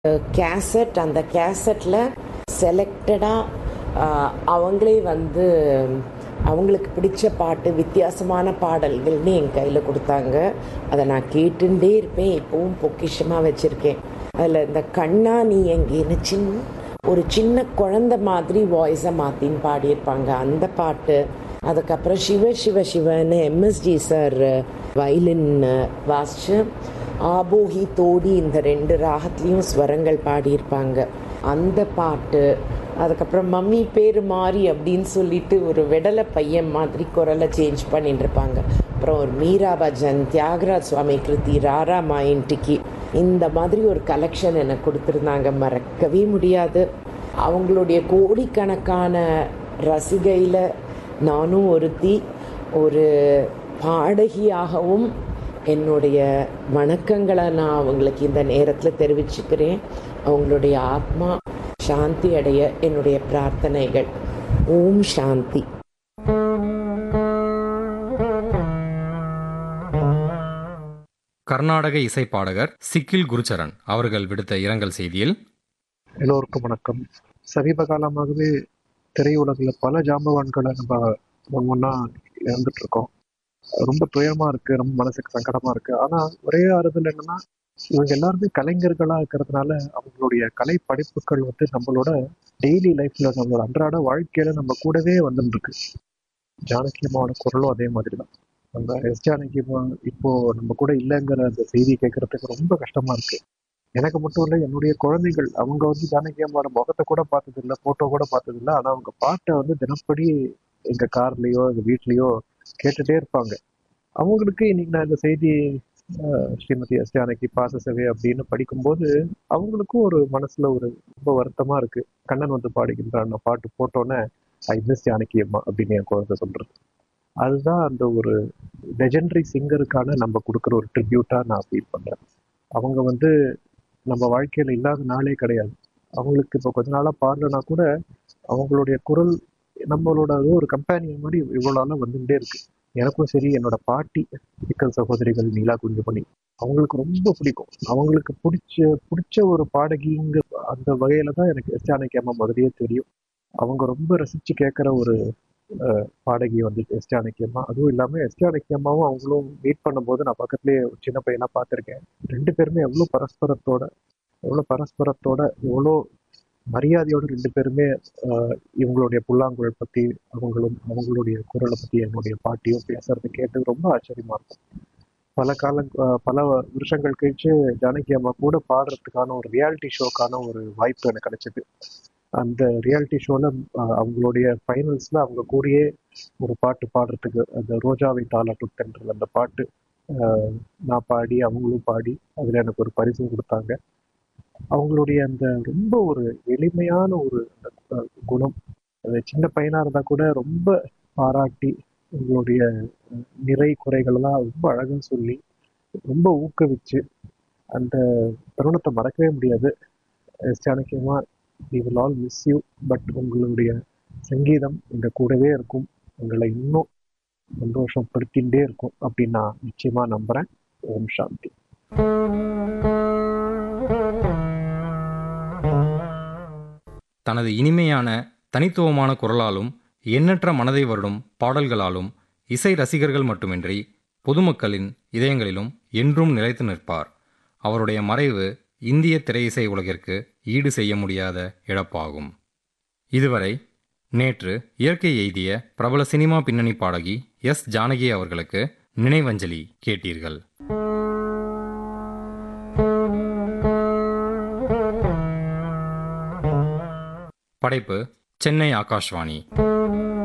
cassette அந்த கேசட்டில் செலக்டடாக அவங்களே வந்து அவங்களுக்கு பிடிச்ச பாட்டு வித்தியாசமான பாடல்கள்னு என் கையில் கொடுத்தாங்க அதை நான் கேட்டுட்டே இருப்பேன் இப்போவும் பொக்கிஷமாக வச்சுருக்கேன் அதில் இந்த கண்ணா நீ எங்கேன்னு சின்ன ஒரு சின்ன குழந்த மாதிரி வாய்ஸை மாற்றின்னு பாடியிருப்பாங்க அந்த பாட்டு அதுக்கப்புறம் சிவ சிவ சிவன்னு எம்எஸ்டி சார் வயலின் வாசிச்சு ஆபோகி தோடி இந்த ரெண்டு ராகத்துலேயும் ஸ்வரங்கள் பாடியிருப்பாங்க அந்த பாட்டு அதுக்கப்புறம் மம்மி பேர் மாறி அப்படின்னு சொல்லிட்டு ஒரு வெடலை பையன் மாதிரி குரலை சேஞ்ச் பண்ணிட்டு இருப்பாங்க அப்புறம் ஒரு மீரா பஜன் தியாகராஜ் சுவாமி கிருதி ராரா மாயின்டிக்கு இந்த மாதிரி ஒரு கலெக்ஷன் எனக்கு கொடுத்துருந்தாங்க மறக்கவே முடியாது அவங்களுடைய கோடிக்கணக்கான ரசிகையில் நானும் ஒருத்தி ஒரு பாடகியாகவும் என்னுடைய வணக்கங்களை நான் அவங்களுக்கு இந்த நேரத்தில் தெரிவிச்சுக்கிறேன் அவங்களுடைய ஆத்மா சாந்தி அடைய என்னுடைய பிரார்த்தனைகள் ஓம் சாந்தி கர்நாடக இசை பாடகர் சிக்கில் குருச்சரன் அவர்கள் விடுத்த இரங்கல் செய்தியில் எல்லோருக்கும் வணக்கம் சமீப காலமாகவே திரையுலகில் பல ஜாம்பவான்களை நம்ம ஒவ்வொன்றா இழந்துட்டு இருக்கோம் ரொம்ப துயரமா இருக்கு ரொம்ப மனசுக்கு சங்கடமா இருக்கு ஆனா ஒரே ஆறுதல் என்னன்னா இவங்க எல்லாருமே கலைஞர்களா இருக்கிறதுனால அவங்களுடைய கலை படிப்புகள் வந்து நம்மளோட டெய்லி லைஃப்ல நம்மளோட அன்றாட வாழ்க்கையில நம்ம கூடவே வந்துட்டு இருக்கு ஜானகி அம்மாவோட குரலும் அதே மாதிரி தான் நம்ம எஸ் ஜானகி அம்மா இப்போ நம்ம கூட இல்லைங்கிற அந்த செய்தி கேட்கறதுக்கு ரொம்ப கஷ்டமா இருக்கு எனக்கு மட்டும் இல்லை என்னுடைய குழந்தைகள் அவங்க வந்து ஜானகி அம்மாவோட முகத்தை கூட பார்த்தது இல்லை போட்டோ கூட பார்த்தது இல்லை ஆனா அவங்க பாட்டை வந்து தினப்படி எங்க கார்லயோ எங்க வீட்லயோ கேட்டுட்டே இருப்பாங்க அவங்களுக்கு இன்னைக்கு நான் இந்த செய்தி அஹ், ஸ்ரீமதி எஸ் ஜானகி பாசசவே அப்படின்னு படிக்கும்போது அவங்களுக்கும் ஒரு மனசுல ஒரு ரொம்ப வருத்தமா இருக்கு கண்ணன் வந்து பாடுகின்றான் நான் பாட்டு போட்டோன்னே ஐ மிஸ் ஜானகி அம்மா அப்படின்னு என் குழந்தை சொல்றது அதுதான் அந்த ஒரு லெஜெண்டரி சிங்கருக்கான நம்ம கொடுக்குற ஒரு ட்ரிபியூட்டா நான் ஃபீல் பண்றேன் அவங்க வந்து நம்ம வாழ்க்கையில இல்லாத நாளே கிடையாது அவங்களுக்கு இப்போ கொஞ்ச நாளா பாடலனா கூட அவங்களுடைய குரல் நம்மளோட அது ஒரு கம்பேனியன் மாதிரி இவ்வளோ நாளா வந்துட்டே இருக்கு எனக்கும் சரி என்னோட பாட்டி சிக்கல் சகோதரிகள் நீலா குஞ்சுமணி அவங்களுக்கு ரொம்ப பிடிக்கும் அவங்களுக்கு பிடிச்ச பிடிச்ச ஒரு பாடகிங்க அந்த வகையில தான் எனக்கு எஸ் ஜானகி அம்மா முதலியே தெரியும் அவங்க ரொம்ப ரசிச்சு கேட்குற ஒரு அஹ், பாடகி வந்து எஸ் ஜானகி அம்மா அதுவும் இல்லாம எஸ் ஜானகி அம்மாவும் அவங்களும் மீட் பண்ணும்போது நான் பக்கத்துலேயே ஒரு சின்ன பையனா பார்த்துருக்கேன் ரெண்டு பேருமே எவ்வளோ பரஸ்பரத்தோட எவ்வளோ பரஸ்பரத்தோட எவ்வளோ மரியாதையோட ரெண்டு பேருமே ஆஹ், இவங்களுடைய புல்லாங்குழல் பத்தி அவங்களும் அவங்களுடைய குரலை பத்தி என்னுடைய பாட்டியும் பேசுறது கேட்டு ரொம்ப ஆச்சரியமா இருக்கும் பல கால ஆஹ், பல வருஷங்கள் கழிச்சு ஜானகி அம்மா கூட பாடுறதுக்கான ஒரு ரியாலிட்டி ஷோக்கான ஒரு வாய்ப்பு எனக்கு கிடைச்சது அந்த ரியாலிட்டி ஷோல அவங்களுடைய ஃபைனல்ஸ்ல அவங்க கூடயே ஒரு பாட்டு பாடுறதுக்கு அந்த ரோஜாவை தாளாட்டுத்தென்ற அந்த பாட்டு ஆஹ், நான் பாடி அவங்களும் பாடி அதுல எனக்கு ஒரு பரிசும் கொடுத்தாங்க அவங்களுடைய அந்த ரொம்ப ஒரு எளிமையான ஒரு அஹ், குணம் அது சின்ன பையனா இருந்தா கூட ரொம்ப பாராட்டி உங்களுடைய அஹ், நிறை குறைகளெல்லாம் ரொம்ப அழகா சொல்லி ரொம்ப ஊக்குவிச்சு அந்த தருணத்தை மறக்கவே முடியாது எஸ் ஜானகியமா we will all miss you but உங்களுடைய சங்கீதம் எங்க கூடவே இருக்கும் உங்களை இன்னும் சந்தோஷப்படுத்திகிட்டே இருக்கும் அப்படின்னு நான் நிச்சயமா நம்புறேன் ஓம் சாந்தி தனது இனிமையான தனித்துவமான குரலாலும் எண்ணற்ற மனதை வருடும் பாடல்களாலும் இசை ரசிகர்கள் மட்டுமின்றி பொதுமக்களின் இதயங்களிலும் என்றும் நிலைத்து நிற்பார் அவருடைய மறைவு இந்திய திரையிசை உலகிற்கு ஈடு செய்ய முடியாத இழப்பாகும் இதுவரை நேற்று இயற்கை எய்திய பிரபல சினிமா பின்னணி பாடகி எஸ் ஜானகி அவர்களுக்கு நினைவஞ்சலி கேட்டீர்கள் படைப்பு சென்னை ஆகாஷ்வாணி